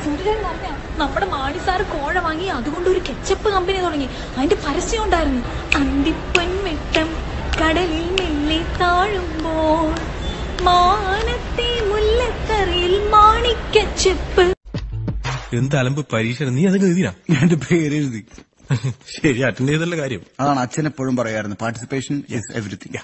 സൂര്യചേട്ടൻ അറിഞ്ഞ നമ്മുടെ മാടി സാറ് കോഴ വാങ്ങി അതുകൊണ്ട് ഒരു കെച്ചപ്പ് കമ്പനി തുടങ്ങി അതിന്റെ പരസ്യം ഉണ്ടായിരുന്നു അന്തിപ്പൊൻവെട്ടം കടലിൽ മെല്ലെ താഴുമ്പോൾ മാനത്തെ മുല്ലക്കറിയിൽ മാണിക്കച്ചെപ്പ് എന്ത് അലമ്പ് പരീക്ഷ നീ അതൊക്കെ എഴുതിനാ ഞാൻ എന്റെ പേര് എഴുതി ശരി അറ്റൻഡ് ചെയ്തല്ല കാര്യം അതാണ് അച്ഛൻ എപ്പോഴും പറയാറുണ്ട് പാർട്ടിസിപ്പേഷൻ ഇസ് എവറിത്തിങ്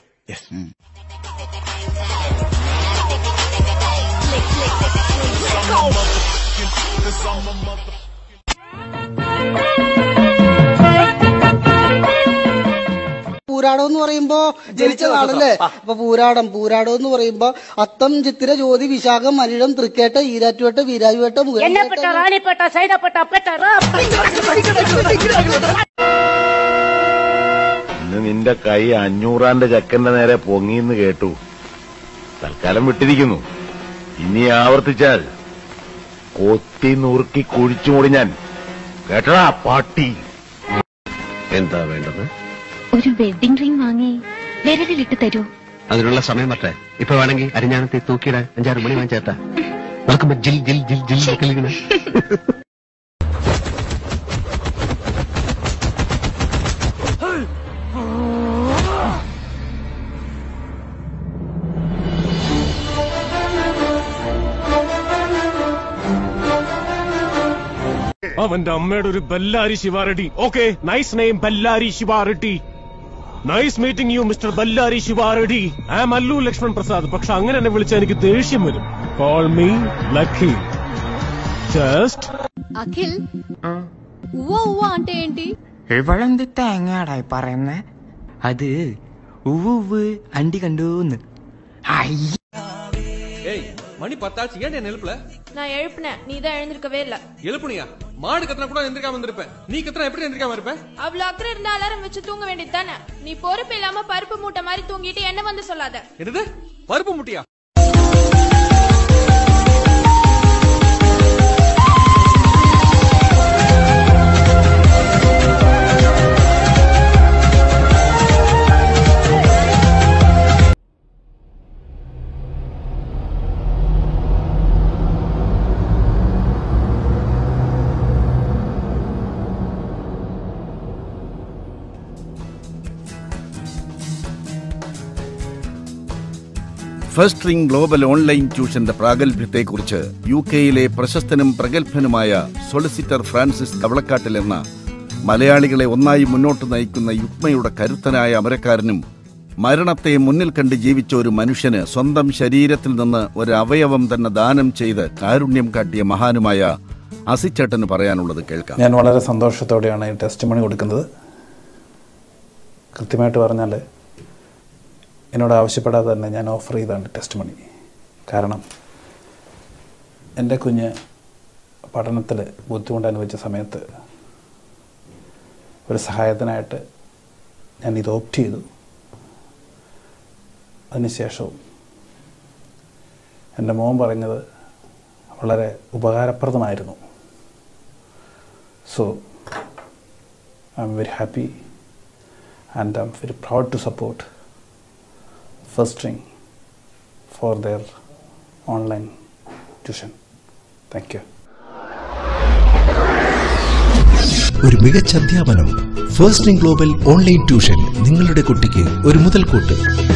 പൂരാടം എന്ന് പറയുമ്പോ ജനിച്ചതാണല്ലേ അപ്പൊ പൂരാടം പൂരാടം എന്ന് പറയുമ്പോ അത്തം ചിത്തിര ജ്യോതി വിശാഖം മനിഴം തൃക്കേട്ട ഈരാറ്റുവേട്ട വീരാജുവേട്ട എണ്ണപ്പെട്ട റാണിപ്പെട്ട സൈതപ്പെട്ട പെട്ട ഇന്ന് നിന്റെ കൈ അഞ്ഞൂറാന്റെ ചക്കന്റെ നേരെ പൊങ്ങിന്ന് കേട്ടു തൽക്കാലം വിട്ടിരിക്കുന്നു ഇനി ആവർത്തിച്ചാൽ കൊത്തി നുറുക്കി കുഴിച്ചു മൂടി ഞാൻ കേട്ടടാ പാട്ടി എന്താ വേണ്ടത് ഒരു വെഡിങ് റിംഗ് വാങ്ങി വിരലിലിട്ട് തരൂ അതിനുള്ള സമയം പറ്റേ ഇപ്പൊ വേണമെങ്കിൽ അരിഞ്ഞാണത്തെ തൂക്കിയിടാൻ അഞ്ചാറ് മണി വാങ്ങിച്ചേട്ടാ നടക്കുമ്പോ ജിൽ ജിൽ ജിൽ ജിൽ കളിക്കണ അവന്റെ അമ്മയുടെ ഒരു Bellary Shivareddy okay nice name Bellary Shivareddy nice meeting you mister Bellary Shivareddy I am Allu Lakshman Prasad പക്ഷെ അങ്ങനെ എന്നെ വിളിച്ചാൽ എനിക്ക് ദേഷ്യം വരും call me lucky just Akhil ఉవ్వ ఉవ్వ అంటే ఏంటి ഇവളെന്ത് തേങ്ങയാടായി പറയുന്നേ അത് ഉവ് അണ്ടി കണ്ടൂന്ന് ஏய் மணி பத்தாச்சு ஏன் என்ன எழுப்பல நான் எழுப்பினேன் நீ தான் எழுந்திருக்கவே இல்ல எழுப்புனியா மாடு கத்தினா கூட எந்திரிக்காம வந்திருப்பேன் நீ கத்தினா எப்படி எந்திரிக்காம இருப்ப அவ்வளவு அக்கறை இருந்த அலாரம் வச்சு தூங்க வேண்டியது தானே நீ பொறுப்பு இல்லாம பருப்பு மூட்டை மாதிரி தூங்கிட்டு என்ன வந்து சொல்லாத என்னது பருப்பு முட்டியா ഫസ്റ്റ് റിംഗ് ഗ്ലോബൽ ഓൺലൈൻ ട്യൂഷന്റെ പ്രാഗൽഭ്യത്തെക്കുറിച്ച് യു കെയിലെ പ്രശസ്തനും പ്രഗത്ഭനുമായ സൊളിസിറ്റർ ഫ്രാൻസിസ് കവളക്കാട്ടിൽ എന്ന മലയാളികളെ ഒന്നായി മുന്നോട്ട് നയിക്കുന്ന യുഗ്മയുടെ കരുത്തനായ അമരക്കാരനും മരണത്തെ മുന്നിൽ കണ്ട് ജീവിച്ച ഒരു മനുഷ്യന് സ്വന്തം ശരീരത്തിൽ നിന്ന് ഒരു അവയവം തന്നെ ദാനം ചെയ്ത് കാരുണ്യം കാട്ടിയ മഹാനുമായ അസിച്ചേട്ടന് പറയാനുള്ളത് കേൾക്കാം ഞാൻ വളരെ സന്തോഷത്തോടെയാണ് ഈ ടെസ്റ്റ് മണി കൊടുക്കുന്നത് കൃത്യമായിട്ട് പറഞ്ഞാൽ എന്നോട് ആവശ്യപ്പെടാതെ തന്നെ ഞാൻ ഓഫർ ചെയ്താണ് ടെസ്റ്റ് മണി കാരണം എൻ്റെ കുഞ്ഞ് പഠനത്തിൽ ബുദ്ധിമുട്ട് അനുഭവിച്ച സമയത്ത് ഒരു സഹായത്തിനായിട്ട് ഞാൻ ഇത് ഓപ്റ്റ് ചെയ്തു അതിനുശേഷവും എൻ്റെ മോൻ പറഞ്ഞത് വളരെ ഉപകാരപ്രദമായിരുന്നു so I am very happy and I am very proud to support first ring for their online tuition thank you ഒരു മികച്ച അധ്യാപനം first ring global online tuition നിങ്ങളുടെ കുട്ടിക്ക് ഒരു മുതൽക്കൂട്ട്